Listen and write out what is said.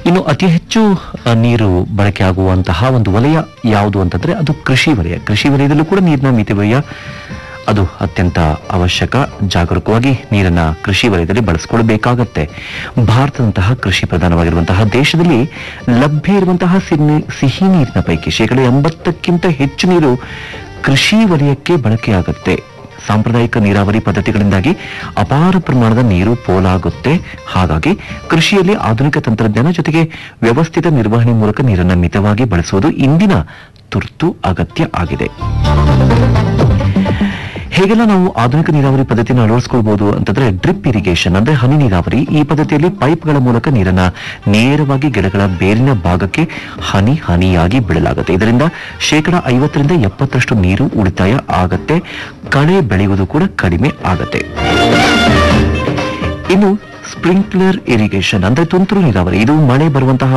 ಇನ್ನು ಅತಿ ಹೆಚ್ಚು ಆ, ನೀರು ಬಳಕೆ ಆಗುವಂತಹ ಒಂದು ವಲಯ ಯಾವುದು ಅಂತಂದ್ರೆ ಅದು ಕೃಷಿ ವಲಯ ಕೃಷಿ ವಲಯದಲ್ಲೂ ಕೂಡ ನೀರಿನ ಮಿತವ್ಯಯ ಅದು ಅತ್ಯಂತ ಅವಶ್ಯಕ ಜಾಗರೂಕವಾಗಿ ನೀರನ್ನ ಕೃಷಿ ವಲಯದಲ್ಲಿ ಬಳಸಿಕೊಳ್ಬೇಕಾಗತ್ತೆ ಭಾರತದಂತಹ ಕೃಷಿ ಪ್ರಧಾನವಾಗಿರುವಂತಹ ದೇಶದಲ್ಲಿ ಲಭ್ಯ ಇರುವಂತಹ ಸಿಹಿ ಸಿಹಿ ನೀರಿನ ಪೈಕಿ ಶೇಕಡ ಎಂಬತ್ತಕ್ಕಿಂತ ಹೆಚ್ಚು ನೀರು ಕೃಷಿ ವಲಯಕ್ಕೆ ಬಳಕೆಯಾಗುತ್ತೆ ಸಾಂಪ್ರದಾಯಿಕ ನೀರಾವರಿ ಪದ್ಧತಿಗಳಿಂದಾಗಿ ಅಪಾರ ಪ್ರಮಾಣದ ನೀರು ಪೋಲಾಗುತ್ತೆ ಹಾಗಾಗಿ ಕೃಷಿಯಲ್ಲಿ ಆಧುನಿಕ ತಂತ್ರಜ್ಞಾನ ಜೊತೆಗೆ ವ್ಯವಸ್ಥಿತ ನಿರ್ವಹಣೆ ಮೂಲಕ ನೀರನ್ನು ಮಿತವಾಗಿ ಬಳಸುವುದು ಇಂದಿನ ತುರ್ತು ಅಗತ್ಯ ಆಗಿದೆ ಹೇಗೆಲ್ಲ ನಾವು ಆಧುನಿಕ ನೀರಾವರಿ ಪದ್ಧತಿಯನ್ನು ಅಳವಡಿಸಿಕೊಳ್ಬಹುದು ಅಂತಂದ್ರೆ ಡ್ರಿಪ್ ಇರಿಗೇಷನ್ ಅಂದ್ರೆ ಹನಿ ನೀರಾವರಿ ಈ ಪದ್ಧತಿಯಲ್ಲಿ ಪೈಪ್ಗಳ ಮೂಲಕ ನೀರನ್ನ ನೇರವಾಗಿ ಗಿಡಗಳ ಬೇರಿನ ಭಾಗಕ್ಕೆ ಹನಿ ಹನಿಯಾಗಿ ಬಿಡಲಾಗುತ್ತೆ ಇದರಿಂದ ಶೇಕಡ ಐವತ್ತರಿಂದ ಎಪ್ಪತ್ತರಷ್ಟು ನೀರು ಉಳಿತಾಯ ಆಗತ್ತೆ ಕಳೆ ಬೆಳೆಯುವುದು ಕೂಡ ಕಡಿಮೆ ಆಗತ್ತೆ ಇನ್ನು ಸ್ಪ್ರಿಂಕ್ಲರ್ ಇರಿಗೇಷನ್ ಅಂದ್ರೆ ತುಂತುರು ನೀರಾವರಿ ಇದು ಮಳೆ ಬರುವಂತಹ